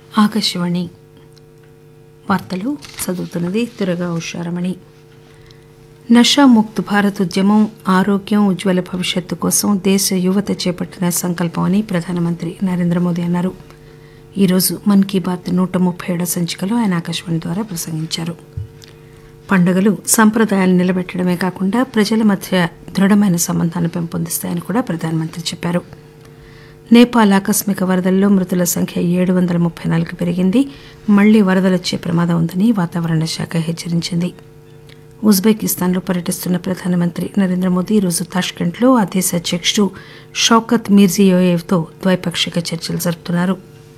ఆకాశవాణి వార్తలు చదువుతున్నది దురగా ఉషారమణి నషాముక్త్ భారత్ ఉద్యమం ఆరోగ్యం ఉజ్వల భవిష్యత్తు కోసం దేశ యువత చేపట్టిన సంకల్పం అని ప్రధానమంత్రి నరేంద్ర మోదీ అన్నారు ఈరోజు మన్ కీ బాత్ నూట ముప్పై ఏడో సంచికలో ఆయన ఆకాశవాణి ద్వారా ప్రసంగించారు పండుగలు సంప్రదాయాలు నిలబెట్టడమే కాకుండా ప్రజల మధ్య దృఢమైన సంబంధాన్ని పెంపొందిస్తాయని కూడా ప్రధానమంత్రి చెప్పారు నేపాల్ ఆకస్మిక వరదల్లో మృతుల సంఖ్య ఏడు వందల ముప్పై నాలుగు పెరిగింది మళ్లీ వరదలొచ్చే ప్రమాదం ఉందని వాతావరణ శాఖ హెచ్చరించింది ఉజ్బెకిస్తాన్లో పర్యటిస్తున్న ప్రధానమంత్రి నరేంద్ర మోదీ ఈరోజు తాష్కెంట్లో ఆ దేశ అధ్యక్షుడు షౌకత్ మీర్జియోయేవ్తో ద్వైపాక్షిక చర్చలు జరుపుతున్నారు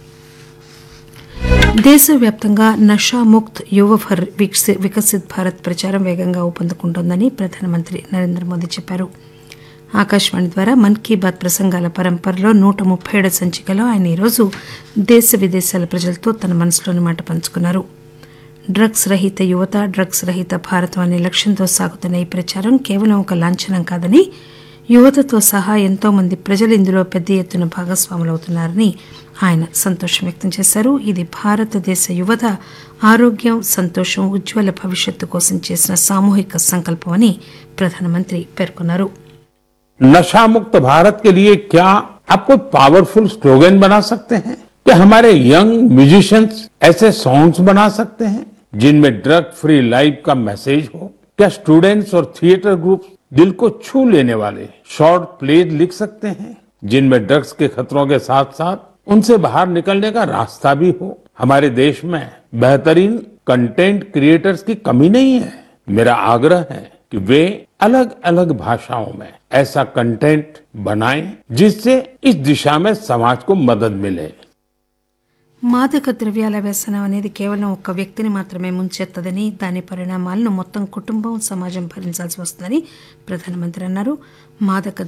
దేశవ్యాప్తంగా నషాముక్త్ యువభర్ వికసి- వికసిత్ భారత్ ప్రచారం వేగంగా ఊపందుకుంటోందని ప్రధానమంత్రి నరేంద్ర మోదీ చెప్పారు ఆకాశవాణి ద్వారా మన్ కీ బాత్ ప్రసంగాల పరంపరలో నూట ముప్పై ఏడు సంచికలో ఆయన ఈరోజు దేశ విదేశాల ప్రజలతో తన మనసులోని మాట పంచుకున్నారు డ్రగ్స్ రహిత యువత డ్రగ్స్ రహిత భారతం అనే లక్ష్యంతో సాగుతున్న ఈ ప్రచారం కేవలం ఒక లాంఛనం కాదని యువతతో సహా ఎంతో మంది ప్రజలు ఇందులో పెద్ద ఎత్తున భాగస్వాములవుతున్నారని ఆయన సంతోషం వ్యక్తం చేశారు ఇది భారతదేశ యువత ఆరోగ్యం సంతోషం ఉజ్వల భవిష్యత్తు కోసం చేసిన సామూహిక సంకల్పం అని ప్రధానమంత్రి పేర్కొన్నారు नशा मुक्त भारत के लिए क्या आप कोई पावरफुल स्लोगन बना सकते हैं क्या हमारे यंग म्यूजिशियंस ऐसे सॉन्ग्स बना सकते हैं जिनमें ड्रग फ्री लाइफ का मैसेज हो क्या स्टूडेंट्स और थिएटर ग्रुप दिल को छू लेने वाले शॉर्ट प्लेज लिख सकते हैं जिनमें ड्रग्स के खतरों के साथ साथ उनसे बाहर निकलने का रास्ता भी हो हमारे देश में बेहतरीन कंटेंट क्रिएटर्स की कमी नहीं है मेरा आग्रह है कि वे अलग अलग भाषाओं में ऐसा कंटेंट बनाएं जिससे इस दिशा में समाज को मदद मिले మాదక ద్రవ్యాల వ్యసనం అనేది కేవలం ఒక్క వ్యక్తిని మాత్రమే ముంచెత్తదని దాని పరిణామాలను మొత్తం కుటుంబం సమాజం భరించాల్సి వస్తుందని ప్రధానమంత్రి అన్నారు మాదక